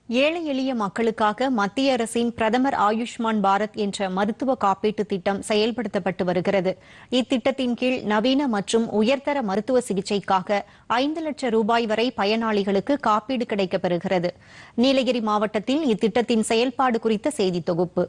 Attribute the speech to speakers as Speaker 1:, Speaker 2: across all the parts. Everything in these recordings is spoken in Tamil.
Speaker 1: ஏழை எளிய மக்களுக்காக மத்திய அரசின் பிரதமர் ஆயுஷ்மான் பாரத் என்ற மருத்துவ காப்பீட்டு திட்டம் செயல்படுத்தப்பட்டு வருகிறது இத்திட்டத்தின் கீழ் நவீன மற்றும் உயர்தர மருத்துவ சிகிச்சைக்காக ஐந்து லட்சம் ரூபாய் வரை பயனாளிகளுக்கு காப்பீடு கிடைக்கப்பெறுகிறது நீலகிரி மாவட்டத்தில் இத்திட்டத்தின் செயல்பாடு குறித்த செய்தி தொகுப்பு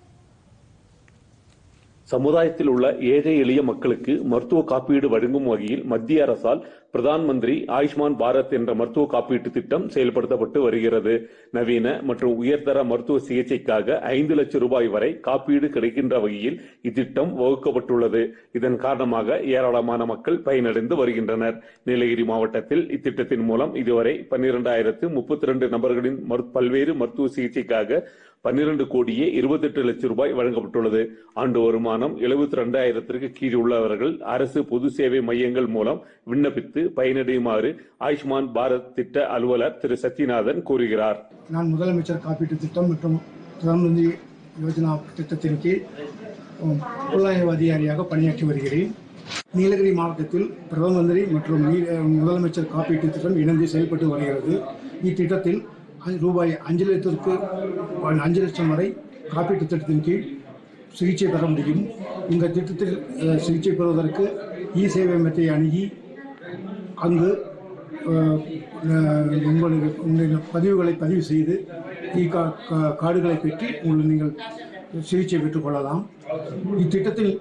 Speaker 2: சமுதாயத்தில் உள்ள ஏழை எளிய மக்களுக்கு மருத்துவ காப்பீடு வழங்கும் வகையில் மத்திய அரசால் பிரதான் மந்திரி ஆயுஷ்மான் பாரத் என்ற மருத்துவ காப்பீட்டு திட்டம் செயல்படுத்தப்பட்டு வருகிறது நவீன மற்றும் உயர்தர மருத்துவ சிகிச்சைக்காக ஐந்து லட்சம் ரூபாய் வரை காப்பீடு கிடைக்கின்ற வகையில் இத்திட்டம் வகுக்கப்பட்டுள்ளது இதன் காரணமாக ஏராளமான மக்கள் பயனடைந்து வருகின்றனர் நீலகிரி மாவட்டத்தில் இத்திட்டத்தின் மூலம் இதுவரை பன்னிரண்டாயிரத்து முப்பத்தி ரெண்டு நபர்களின் மரு- பல்வேறு மருத்துவ சிகிச்சைக்காக பன்னிரண்டு கோடியே இருபத்தெட்டு லட்சம் ரூபாய் வழங்கப்பட்டுள்ளது ஆண்டு வருமானம் எழுபத்தி ரெண்டாயிரத்திற்கு கீழ் உள்ளவர்கள் அரசு பொது சேவை மையங்கள் மூலம் விண்ணப்பித்து பயனடையுமாறு ஆயுஷ்மான் பாரத் திட்ட அலுவலர் திரு சத்யநாதன் கூறுகிறார்
Speaker 3: நான் முதலமைச்சர் காப்பீட்டு திட்டம் மற்றும் பிரதான் மந்திரி யோஜனா திட்டத்தின் கீழ் உம், புலனாய்வு அதிகாரியாக பணியாற்றி வருகிறேன் நீலகிரி மாவட்டத்தில் பிரதம மந்திரி மற்றும் நீ- முதலமைச்சர் காப்பீட்டு திட்டம் இணைந்து செயல்பட்டு வருகிறது இத்திட்டத்தில் அ- ரூபாய் அஞ்சு லட்சத்திற்கு அஞ்சு லட்சம் வரை காப்பீட்டு திட்டத்தின் கீழ் சிகிச்சை பெற முடியும் இந்த திட்டத்தில் அஹ், சிகிச்சை பெறுவதற்கு இ சேவை மையத்தை அணுகி அங்கு அஹ், அஹ், உங்களுக்கு உங்களுடைய பதிவுகளை பதிவு செய்து இ கா- கா- கார்டுகளை பெற்று உங்கள் நீங்கள் சிகிச்சை பெற்றுக்கொள்ளலாம் இத்திட்டத்தில்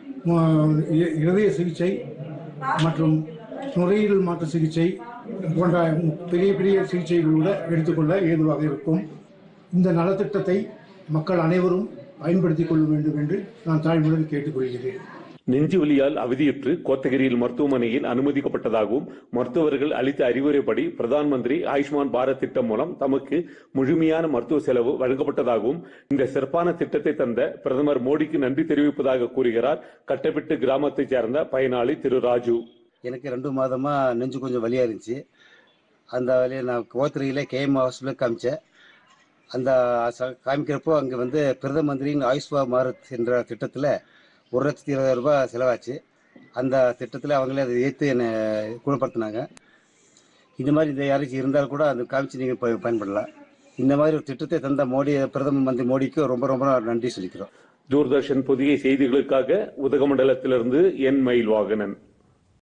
Speaker 3: அஹ், இ- இருதய சிகிச்சை மற்றும் நுரையீரல் மாற்று சிகிச்சை போன்ற பெரிய பெரிய சிகிச்சைகள் கூட எடுத்துக்கொள்ள ஏதுவாக இருக்கும் இந்த நலத்திட்டத்தை மக்கள் அனைவரும் பயன்படுத்திக் கொள்ள வேண்டும் என்று நான் தாழ்மையுடன் கேட்டுக்கொள்கிறேன்
Speaker 2: நெஞ்சு வலியால் அவதியுற்று கோத்தகிரியில் மருத்துவமனையில் அனுமதிக்கப்பட்டதாகவும் மருத்துவர்கள் அளித்த அறிவுரைப்படி பிரதான் மந்திரி ஆயுஷ்மான் பாரத் திட்டம் மூலம் தமக்கு முழுமையான மருத்துவ செலவு வழங்கப்பட்டதாகவும் இந்த சிறப்பான திட்டத்தை தந்த பிரதமர் மோடிக்கு நன்றி தெரிவிப்பதாக கூறுகிறார் கட்டப்பட்டு கிராமத்தைச் சேர்ந்த பயனாளி திரு ராஜு
Speaker 4: எனக்கு ரெண்டு மாதமா நெஞ்சு கொஞ்சம் வலியா இருந்துச்சு அந்த வழியை நான் கோத்திரையில் கேஎம் ஹாஸ்பிட்டலில் காமிச்சேன் அந்த ச- காமிக்கிறப்போ அங்கே வந்து பிரதம மந்திரியின் ஆயுஷ்மா பாரத் என்ற திட்டத்தில் ஒரு லட்சத்தி இருபதாயிரம் ரூபாய் செலவாச்சு அந்த திட்டத்தில் அவங்களே அதை ஏற்று என்னை குணப்படுத்தினாங்க இந்த மாதிரி இந்த யாராச்சும் இருந்தால் கூட அந்த காமிச்சு நீங்கள் ப பயன்படலாம் இந்த மாதிரி ஒரு திட்டத்தை தந்த மோடி பிரதம மந்திரி மோடிக்கு ரொம்ப ரொம்ப நன்றி சொல்லிக்கிறோம்
Speaker 2: தூர்தர்ஷன் புதிய செய்திகளுக்காக உதகமண்டலத்திலிருந்து என் மயில் வாகனன்